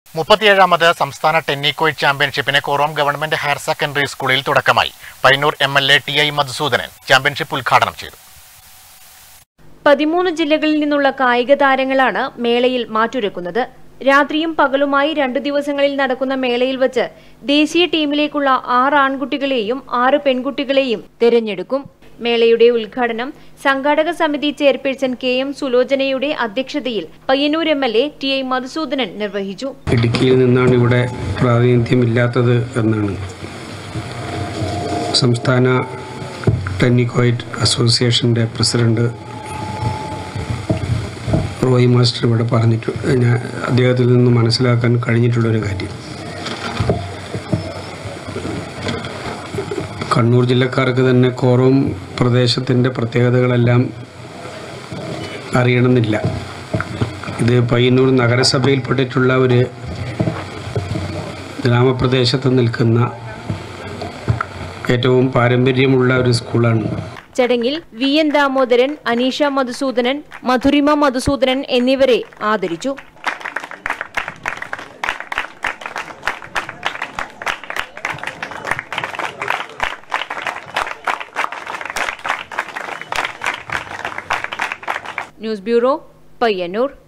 മുപ്പത്തിയേഴാമത് സംസ്ഥാന ടെന്നിക്കോയ് ചാമ്പ്യൻഷിപ്പിന് Korom government higher secondary സ്കൂളിൽ തുടക്കമായി Payyanur M L A T I Madhusoodanan championship ഉദ്ഘാടനം ചെയ്തു പതിമൂന്ന് ജില്ലകളിൽ നിന്നുള്ള കായിക താരങ്ങളാണ് മേളയിൽ മാറ്റുരക്കുന്നത് രാത്രിയും പകലുമായി രണ്ടു ദിവസങ്ങളിൽ നടക്കുന്ന മേളയിൽ വച്ച് ദേശീയ ടീമിലേക്കുള്ള ആറ് ആൺകുട്ടികളെയും ആറ് പെൺകുട്ടികളെയും തിരഞ്ഞെടുക്കും മേളയുടെ ഉദ്ഘാടനം സംഘാടക സമിതി ചെയർപേഴ്സൺ കെ എം സുലോചനയുടെ അധ്യക്ഷതയിൽ Payyanur M L A T I Madhusoodanan നിർവഹിച്ചു ഇടുക്കിയിൽ നിന്നാണ് ഇവിടെ പ്രാതിനിധ്യമില്ലാത്തത് എന്നാണ് സംസ്ഥാന ടെന്നിക്കോയിറ്റ് അസോസിയേഷൻ്റെ പ്രസിഡന്റ് റോയി മാസ്റ്റർ ഇവിടെ പറഞ്ഞിട്ട് ഞാൻ അദ്ദേഹത്തിൽ നിന്ന് മനസ്സിലാക്കാൻ കഴിഞ്ഞിട്ടുള്ളൊരു കാര്യം കണ്ണൂർ ജില്ലക്കാർക്ക് തന്നെ കോറോം പ്രദേശത്തിൻ്റെ പ്രത്യേകതകളെല്ലാം അറിയണമെന്നില്ല ഇത് പയ്യന്നൂർ നഗരസഭയിൽപ്പെട്ടിട്ടുള്ള ഒരു ഗ്രാമപ്രദേശത്ത് നിൽക്കുന്ന ഏറ്റവും പാരമ്പര്യമുള്ള ഒരു സ്കൂളാണ് ചടങ്ങിൽ വി എൻ ദാമോദരൻ അനീഷ മധുസൂദനൻ മധുരിമ മധുസൂദനൻ എന്നിവരെ ആദരിച്ചു ന്യൂസ് ബ്യൂറോ പയ്യന്നൂർ